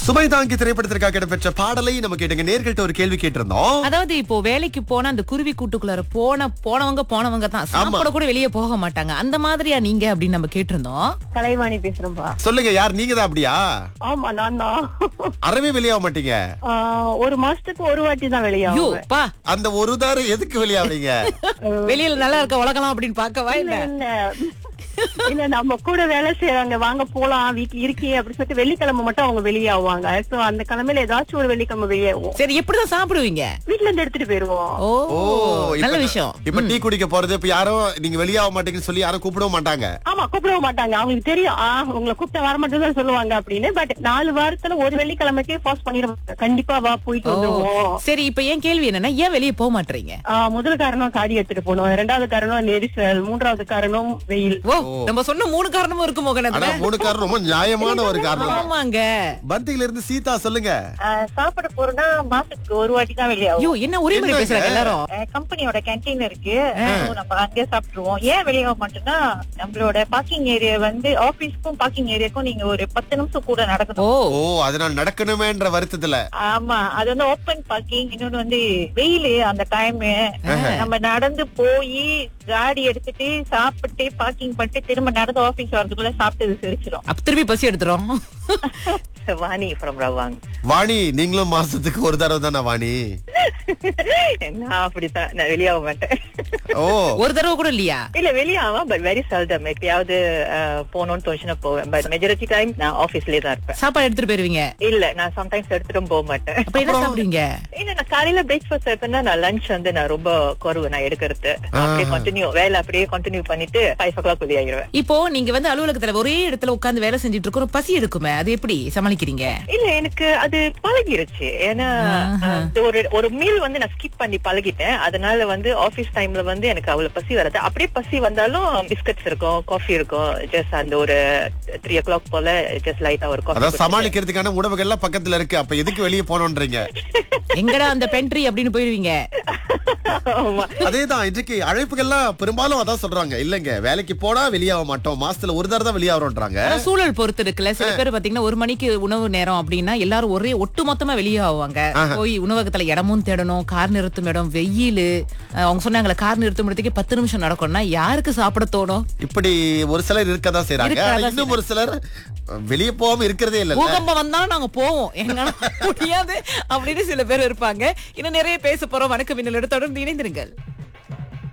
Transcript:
சுமை தாங்கி திரைப்படத்திற்காக இடம்பெற்ற பாடலை நம்ம கேட்டுங்க நேர்கள்ட்ட ஒரு கேள்வி கேட்டிருந்தோம் அதாவது இப்போ வேலைக்கு போனா அந்த குருவி கூட்டுக்குள்ளார போன போனவங்க போனவங்க தான் சாப்பிட கூட வெளியே போக மாட்டாங்க அந்த மாதிரியா நீங்க அப்படின்னு நம்ம கேட்டிருந்தோம் கலைவாணி பேசுறேன்பா சொல்லுங்க யார் நீங்க தான் அப்படியா ஆமா நான் தான் அறவே வெளியாக மாட்டீங்க ஆஹ், ஒரு மாசத்துக்கு ஒரு வாட்டி தான் ஐயோ வெளியாகும் பா அந்த ஒரு தாரம் எதுக்கு வெளியாவீங்க வெளியில நல்லா இருக்க உலகலாம் அப்படின்னு பாக்கவா இல்ல இல்ல இல்ல நம்ம கூட வேலை செய்யறாங்க வாங்க போலாம் வீட்டுல இருக்கே அப்படி சொல்லிட்டு வெள்ளிக்கிழமை மட்டும் அவங்க வெளியாவாங்க சோ அந்த கிழமையில ஏதாச்சும் ஒரு வெள்ளிக்கிழமை வெளியாகும் சரி எப்படிதான் சாப்பிடுவீங்க வீட்டுல இருந்து எடுத்துட்டு போயிருவோம் ஓ ஓ இப்ப- நல்ல விஷயம் இப்ப டீ குடிக்க போறது இப்ப யாரும் நீங்க வெளியாக மாட்டீங்கன்னு சொல்லி யாரும் கூப்பிடவும் மாட்டாங்க ஆமா கூப்பிட மாட்டாங்க அவங்களுக்கு தெரியும் ஆ, உங்களை கூப்பிட்ட வர மட்டும் தான் சொல்லுவாங்க அப்படின்னு பட் நாலு வாரத்துல ஒரு வெள்ளிக்கிழமைக்கு பாஸ் பண்ணிடுவாங்க கண்டிப்பா வா போயிட்டு ஓ வந்துருவோம் சரி இப்ப ஏன் கேள்வி என்னன்னா ஏன் வெளியே போக மாட்டீங்க ஆ, முதல் காரணம் காடி எடுத்துட்டு போகணும் ரெண்டாவது காரணம் நெரிசல் மூன்றாவது காரணம் வெயில் ஓ நம்ம சொன்ன மூணு காரணமும் இருக்கு ஆனா மோகனத்துல மூணு காரணம் ரொம்ப நியாயமான ஒரு காரணம் ஆமாங்க பந்தியில இருந்து சீதா சொல்லுங்க சாப்பிட போறோம்னா மாசத்துக்கு ஒரு வாட்டி தான் வெளியாகும் ஐயோ என்ன ஒரே மாதிரி என்னங்க? பேசுறாங்க எல்லாரும் கம்பெனியோட கேன்டீன் இருக்கு So, நம்ம அங்கே சாப்பிட்டுருவோம் ஏன் வெளியாக மாட்டோம்னா நம்மளோட பார்க்கிங் ஏரியா வந்து ஆபீஸ்க்கும் பார்க்கிங் ஏரியாக்கும் நீங்க ஒரு பத்து நிமிஷம் கூட நடக்கணும் ஓ ஓ அதனால் நடக்கணுமேன்ற வருத்தத்துல ஆமா அது வந்து ஓப்பன் பார்க்கிங் இன்னொன்னு வந்து வெயிலு அந்த டைம் நம்ம நடந்து போய் காடி எடுத்துட்டு சாப்பிட்டு பார்க்கிங் பண்ணிட்டு திரும்ப நடந்து ஆபீஸ் வரதுக்குள்ள சாப்பிட்டு சிரிச்சிடும் அப்ப திருப்பி பசி எடுத்துரும் வாணி ஃப்ரம் ரவாங் வாணி நீங்களும் மாசத்துக்கு ஒரு தடவை தானே வாணி நான் அப்படித்தான் நான் வெளியாக மாட்டேன் ஓ ஒரு தடவை கூட இல்லையா இல்ல வெளியாவா பட் வெரி செல்டம் எப்பயாவது அஹ், போகணும்னு தோணுச்சுன்னா போவேன் பட் மெஜாரிட்டி டைம் நான் ஆபீஸ்லயே தான் இருப்பேன் சாப்பாடு எடுத்துட்டு போயிருவீங்க இல்ல நான் சம்டைம்ஸ் எடுத்துட்டும் போக மாட்டேன் அப்ப என்ன சாப்பிடுவீங்க இல்ல நான் காலையில பிரேக்ஃபாஸ்ட் எடுப்பேன்னா நான் லஞ்ச் வந்து நான் ரொம்ப குறைவு நான் எடுக்கிறது நான் அப்படியே கண்டினியூ வேலை அப்படியே கண்டினியூ பண்ணிட்டு ஃபைவ் ஓ கிளாக் வெளியாகிருவேன் இப்போ நீங்க வந்து அலுவலகத்துல ஒரே இடத்துல உட்கார்ந்து வேலை செஞ்சுட்டு இருக்கோம் பசி எடுக்குமே அது எப்படி சமாளிக்கிறீங்க இல்ல எனக்கு அது பழகிருச்சு ஏன்னா அஹ், இது ஒரு ஒரு மீல் வந்து நான் ஸ்கிப் பண்ணி பழகிட்டேன் அதனால வந்து ஆபீஸ் டைம்ல வந்து எனக்கு அவ்வளவு பசி வராது அப்படியே பசி வந்தாலும் பிஸ்கட்ஸ் இருக்கும் காஃபி இருக்கும் ஜஸ்ட் அந்த ஒரு த்ரீ ஓ கிளாக் போல ஜஸ்ட் லைட்டா ஒரு அதான் காஃபி சமாளிக்கிறதுக்கான உணவுகள் எல்லாம் பக்கத்துல இருக்கு அப்ப எதுக்கு வெளியே போனோன்றீங்க எங்கடா அந்த பென்ட்ரி அப்படின்னு போயிருவீங்க ஆமா அதேதான் இன்றைக்கு அழைப்புகள்லாம் பெரும்பாலும் அதான் சொல்றாங்க இல்லங்க வேலைக்கு போனா வெளியாக மாட்டோம் மாசத்துல ஒரு தடவை தான் வெளியாகிறோன்றாங்க ஆனா சூழல் பொறுத்து இருக்குல்ல சில பேர் பாத்தீங்கன்னா ஒரு மணிக்கு உணவு நேரம் அப்படின்னா எல்லாரும் ஒரே ஒட்டு மொத்தமா வெளியே ஆவாங்க போய் உணவகத்துல இடமும் தேடணும் கார் நிறுத்தும் இடம் வெயில் அவங்க சொன்னாங்களே கார் நிறுத்தும் இடத்துக்கு பத்து நிமிஷம் நடக்கும்னா யாருக்கு சாப்பிட தோணும் இப்படி ஒரு சிலர் இருக்கதான் செய்றாங்க இருக்கதான் ஆனா இன்னும் ஒரு சிலர் வெளியே போகாம இருக்கிறதே இல்ல பூகம்பம் வந்தாலும் நாங்க போவோம் எங்களால முடியாது அப்படின்னு சில பேர் இருப்பாங்க இன்னும் நிறைய பேச போறோம் வணக்கம் இன்னொரு தொடர்ந்து இணைந்திருங்கள்